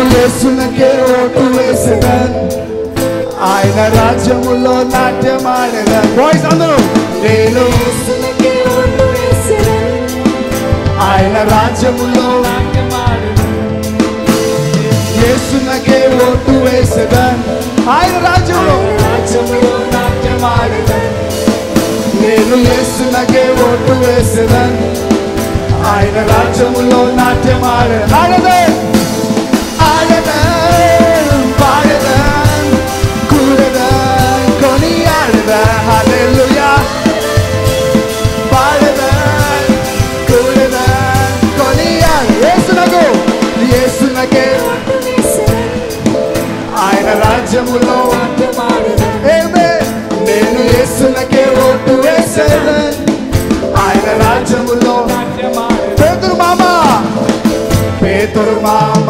యేసునకే vote వేసేదాన్ ఆయన రాజ్యములో నాట్యమాడేదాన్ boys అందరూ నేను యేసునకే ఓటు వేసెదన్. ఆయన రాజ్యములో యేసునకే ఓటు వేసేదాన్ ఆయన రాజ్యంలో రాజ్యములో నాట్యమాడెదన్. నేను యేసునకే ఓటు వేసేదాన్ ఆయన రాజ్యములో నాట్యమాడే ఆడదాన్ ఆడదాన్ పాడదాన్ కూడదాన్ కొని ఆడదాన్ హల్లెలూయా పాడదాన్ కూడదాన్ కొని ఆడ యేసునకు యేసునకే ఓటు వేసెదన్. ఆయన రాజ్యములో నాట్యమాడెదన్. ఏమే నేను యేసునకే ఓటు వేసేదాన్ ఆయన రాజ్యములో పేతురు మామ పేతురు మామ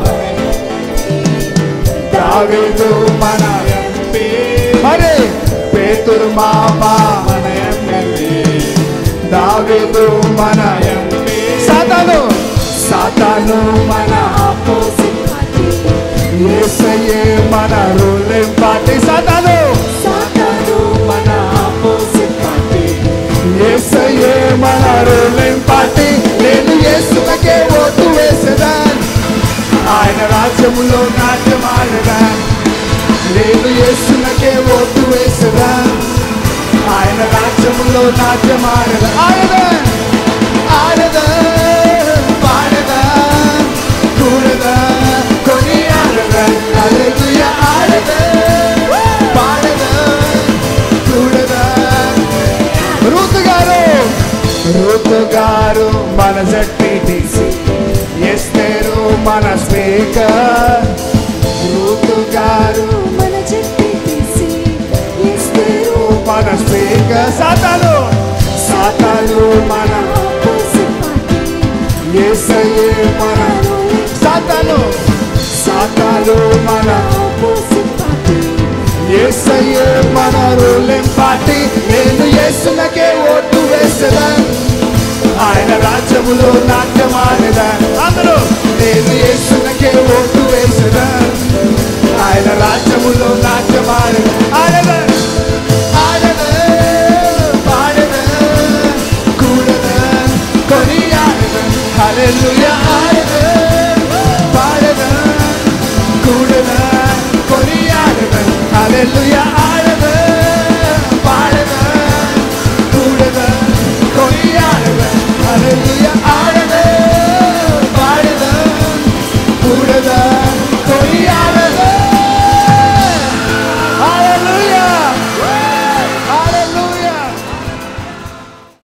దావీదు మన మరి పేతురు మామ దావీదు మన సాతాను సాతాను మన ఆపోజిట్ పార్టీ. యేసయ్యే మన రూలింగ్ పార్టీ సాతాను సాతాను మన ఆపోజిట్ పార్టీ. యేసయ్యే మన రూలింగ్ పార్టీ నేను యేసునకే ఓటు వేసేదాన్ ఆయన రాజ్యములో నాట్యమాడదాన్ నేను యేసునకే ఓటు వేసేదాన్ ఆయన రాజ్యములో నాట్యమాడదా ఆడదాన్ ఆడదాన్ పాడదాన్ కూడదాన్ కొని ఆడదాన్ హల్లెలూయా ఆడదాన్ పాడదాన్ కూడదాన్ రూతు గారు రూతు గారు మన జడ్పీటీసీ ఎస్తేరు మన స్పీకర్ రూతు గారు మన జట్టి తీసి ఎస్తేరు మన స్పీకర్ సాతాను సాతాను మన ఆపోజిట్ పార్టీ. ఏసయ్యే మన సాతాను సాతాను మన ఆపోజిట్ పార్టీ. ఏసయ్యే మన రూలింగ్ పార్టీ నేను యేసునకే ఓటు వేసేదాన్ ఆయన రాజ్యములో నాట్య